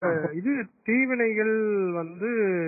இது தீவினைகள் வந்து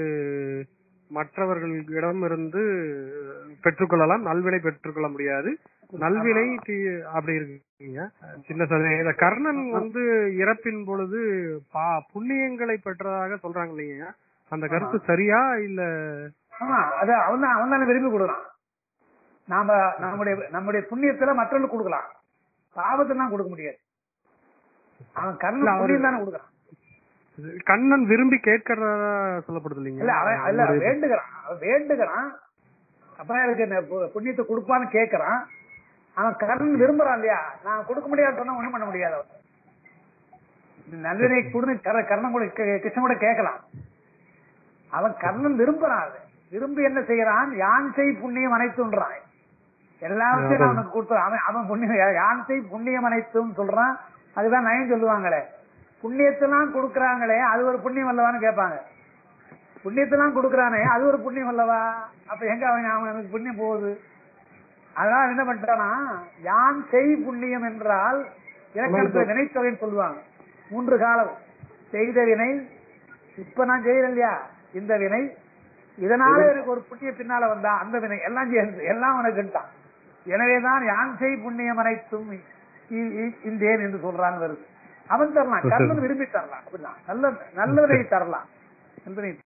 மற்றவர்களிடமிருந்து பெற்றுக்கொள்ளலாம் நல்வினை பெற்றுக்கொள்ள முடியாது நல்வினை தீ- அப்படி இருக்கீங்க சின்ன சந்தேகம் இந்த கர்ணன் வந்து இறப்பின் பொழுது பா- புண்ணியங்களை பெற்றதாக சொல்றாங்க இல்லைங்க அந்த கருத்து சரியா இல்ல ஆமா அது அவன் தான் அவன் தானே விரும்பி கொடுக்குறான் நாம நம்முடைய நம்முடைய புண்ணியத்துல மற்றவங்களுக்கு கொடுக்கலாம் பாவத்தை தான் கொடுக்க முடியாது அவன் இல்ல, கர்ணன் அவரு- புண்ணியம் தானே கொடுக்குறான் கண்ணன் விரும்பி கேட்கறதா சொல்லப்படுது இல்லைங்க இல்ல அவன் இல்ல ஒரு- வேண்டுகிறான் அவன் வேண்டுகிறான் அப்ப எனக்கு இந்த பு- புண்ணியத்தை கொடுப்பான்னு கேக்குறான் அவன் கர்ணன் விரும்புறான் இல்லையா நான் கொடுக்க முடியாது சொன்னா ஒண்ணும் பண்ண முடியாது அவன் இந்த நல்லதை கொடுன்னு கர- கர்ணன் கூட கே- கிருஷ்ணன் கூட கேட்கலாம் அவன் கர்ணன் விரும்புறான் அது விரும்பி என்ன செய்யறான் யான் செய் புண்ணியம் அனைத்துன்றான் எல்லாத்தையும் நான் அவனுக்கு கொடுத்துறான் அவன் அவன் புண்ணியம் யான் செய் புண்ணியம் அனைத்தும் சொல்றான் அதுதான் நயம் சொல்லுவாங்களே புண்ணியத்தெல்லாம் கொடுக்கறாங்களே அது ஒரு புண்ணியம் அல்லவான்னு கேட்பாங்க புண்ணியத்தெல்லாம் கொடுக்கறானே அது ஒரு புண்ணியம் அல்லவா அப்ப எங்க அவன் அவனுக்கு புண்ணியம் போகுது அதனால என்ன பண்றானா யான் செய் புண்ணியம் என்றால் இலக்கணத்துல வினைத்தொகைன்னு சொல்லுவாங்க மூன்று காலம் செய்த வினை இப்ப நான் செய்யறேன் இல்லையா இந்த வினை இதனால எனக்கு ஒரு புண்ணிய பின்னால வந்தா அந்த வினை எல்லாம் சேர்ந்து எல்லாம் உனக்குட்டான் எனவேதான் யான் செய் புண்ணியம் அனைத்தும் இ- இ- இந்தேன் என்று சொல்றான்னு வருது அவன் தரலாம் கர்ணன் விரும்பி தரலாம் அப்படிதான் நல்ல நல்லதை தரலாம் என்பதை